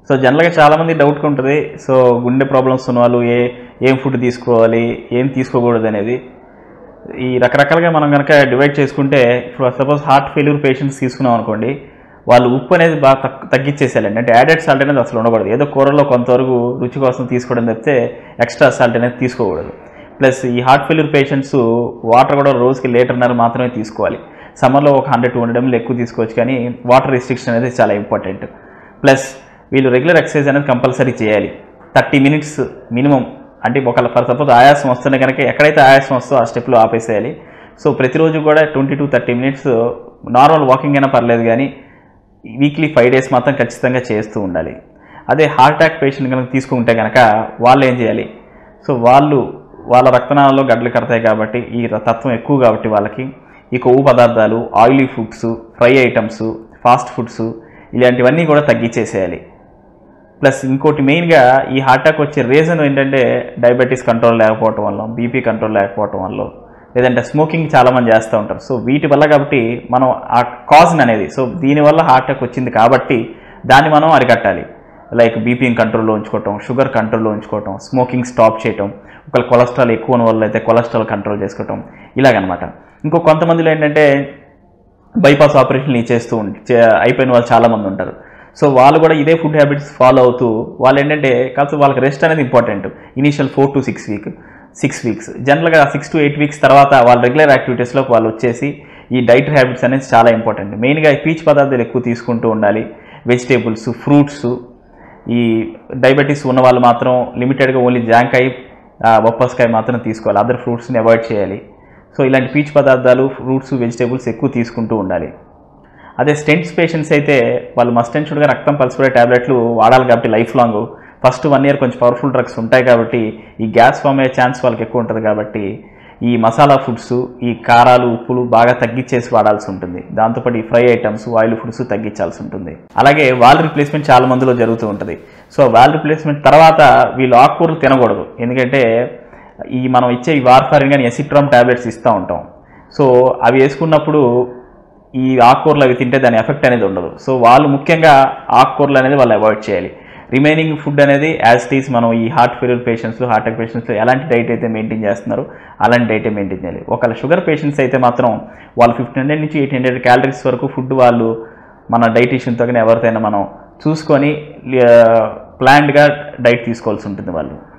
so జనరల్గా చాలామంది డౌట్గా ఉంటుంది సో గుండె ప్రాబ్లమ్స్ ఉన్న వాళ్ళు ఏ ఏం ఫుడ్ తీసుకోవాలి ఏం తీసుకోకూడదు అనేది ఈ రకరకాలుగా మనం కనుక డివైడ్ చేసుకుంటే ఇప్పుడు సపోజ్ హార్ట్ ఫెయిల్యూర్ పేషెంట్స్ తీసుకున్నాం అనుకోండి వాళ్ళు ఉప్పు అనేది బాగా తక్ తగ్గించేసేయాలండి అంటే యాడెడ్ సాల్ట్ అనేది అసలు ఉండకూడదు ఏదో కూరలో కొంతవరకు రుచి కోసం తీసుకోవడం తప్పితే ఎక్స్ట్రా సాల్ట్ అనేది తీసుకోకూడదు ప్లస్ ఈ హార్ట్ ఫెయిల్యూర్ పేషెంట్స్ వాటర్ కూడా రోజుకి లీటర్న్నర మాత్రమే తీసుకోవాలి సమ్మర్లో ఒక హండ్రెడ్ టూ హండ్రెడ్ ఎంఎల్ ఎక్కువ తీసుకోవచ్చు కానీ వాటర్ రిస్ట్రిక్షన్ అనేది చాలా ఇంపార్టెంట్ ప్లస్ వీళ్ళు రెగ్యులర్ ఎక్సర్సైజ్ అనేది కంపల్సరీ చేయాలి థర్టీ మినిట్స్ మినిమం అంటే ఒకవేళ ఫర్ సపోజ్ ఆయాసం వస్తున్నా కనుక ఎక్కడైతే ఆయాసం వస్తుందో ఆ స్టెప్లో ఆపేసేయాలి సో ప్రతిరోజు కూడా twenty to thirty minutes normal walking అయినా పర్లేదు కానీ వీక్లీ ఫైవ్ డేస్ మాత్రం ఖచ్చితంగా చేస్తూ ఉండాలి అదే హార్ట్ అటాక్ పేషెంట్ కనుక తీసుకుంటే కనుక వాళ్ళు ఏం చేయాలి సో వాళ్ళు వాళ్ళ రక్తనాళాల్లో గడ్డలు కడతాయి కాబట్టి ఈ ర- తత్వం ఎక్కువ కాబట్టి వాళ్ళకి ఈ కొవ్వు పదార్థాలు oily foods fry items fast foods ఇలాంటివన్నీ కూడా తగ్గించేసేయాలి ప్లస్ ఇంకోటి మెయిన్గా ఈ హార్ట్ అటాక్ వచ్చే రీజన్ ఏంటంటే డయాబెటీస్ కంట్రోల్ లేకపోవటం వల్ల బీపీ కంట్రోల్ లేకపోవటం వల్ల లేదంటే స్మోకింగ్ చాలామంది చేస్తూ ఉంటారు సో వీటి వల్ల కాబట్టి మనం ఆ కాజ్ని అనేది సో దీనివల్ల హార్ట్ అటాక్ వచ్చింది కాబట్టి దాన్ని మనం అరికట్టాలి లైక్ బీపీని కంట్రోల్లో ఉంచుకోవటం షుగర్ కంట్రోల్లో ఉంచుకోవటం స్మోకింగ్ స్టాప్ చేయటం ఒకవేళ కొలెస్ట్రాల్ ఎక్కువ ఉన్న వాళ్ళు అయితే కొలెస్ట్రాల్ కంట్రోల్ చేసుకోవటం ఇలాగనమాట ఇంకో కొంతమందిలో ఏంటంటే బైపాస్ ఆపరేషన్లు చేస్తూ ఉం- చే- అయిపోయిన వాళ్ళు చాలామంది ఉంటారు సో వాళ్ళు కూడా ఇదే ఫుడ్ హ్యాబిట్స్ ఫాలో అవుతూ వాళ్ళు ఏంటంటే కాకపోతే వాళ్ళకి రెస్ట్ అనేది important initial four to six week six weeks జనరల్గా సిక్స్ టు ఎయిట్ వీక్స్ తర్వాత వాళ్ళ రెగ్యులర్ యాక్టివిటీస్లోకి వాళ్ళు వచ్చేసి ఈ డైట్ హ్యాబిట్స్ అనేది చాలా ఇంపార్టెంట్ మెయిన్గా పీచు పదార్థాలు ఎక్కువ తీసుకుంటూ ఉండాలి వెజిటేబుల్స్ ఫ్రూట్స్ ఈ డయాబెటీస్ ఉన్న వాళ్ళు మాత్రం లిమిటెడ్గా ఓన్లీ జాంకాయ ఆ, బొప్పస్కాయ మాత్రం తీసుకోవాలి అదర్ ఫ్రూట్స్ని అవాయిడ్ చేయాలి సో ఇలాంటి పీచు పదార్థాలు ఫ్రూట్స్ వెజిటేబుల్స్ ఎక్కువ తీసుకుంటూ ఉండాలి అదే స్టెంట్స్ పేషెంట్స్ అయితే వాళ్ళు మస్ట్ అండ్ షుడ్గా రక్తం పలుచుకునే టాబ్లెట్లు వాడాలి కాబట్టి life long first one year కొంచెం పవర్ఫుల్ డ్రగ్స్ ఉంటాయి కాబట్టి ఈ గ్యాస్ ఫామ్ అయ్యే ఛాన్స్ వాళ్ళకి ఎక్కువ ఉంటుంది కాబట్టి ఈ మసాలా ఫుడ్స్ ఈ కారాలు ఉప్పులు బాగా తగ్గించేసి వాడాల్సి ఉంటుంది దాంతోపాటు ఈ ఫ్రై ఐటమ్స్ ఆయిల్ ఫుడ్స్ తగ్గించాల్సి ఉంటుంది అలాగే వాల్ రిప్లేస్మెంట్ చాలా మందిలో జరుగుతూ ఉంటుంది సో వాల్ రిప్లేస్మెంట్ తర్వాత వీళ్ళు ఆకుకూరలు తినకూడదు ఎందుకంటే ఈ మనం ఇచ్చే ఈ వార్ఫారిన్ కానీ ఎసిట్రామ్ టాబ్లెట్స్ ఇస్తూ ఉంటాం సో అవి వేసుకున్నప్పుడు ఈ ఆకుకూరలు అవి తింటే దాని ఎఫెక్ట్ అనేది ఉండదు సో వాళ్ళు ముఖ్యంగా ఆకుకూరలు అనేది వాళ్ళు అవాయిడ్ చేయాలి రిమైనింగ్ ఫుడ్ అనేది యాజ్ టీస్ మనం ఈ heart failure patients heart attack patients ఎలాంటి డైట్ అయితే మెయింటైన్ చేస్తున్నారో అలాంటి డైటే మెయింటైన్ చేయాలి ఒకవేళ షుగర్ పేషెంట్స్ అయితే మాత్రం వాళ్ళు ఫిఫ్టీన్ హండ్రెడ్ నుంచి ఎయిట్ హండ్రెడ్ క్యాలరీస్ వరకు ఫుడ్ వాళ్ళు మన డైటీషియన్తో కానీ ఎవరితోనైనా మనం చూసుకొని ప్లాన్డ్గా డైట్ తీసుకోవాల్సి ఉంటుంది వాళ్ళు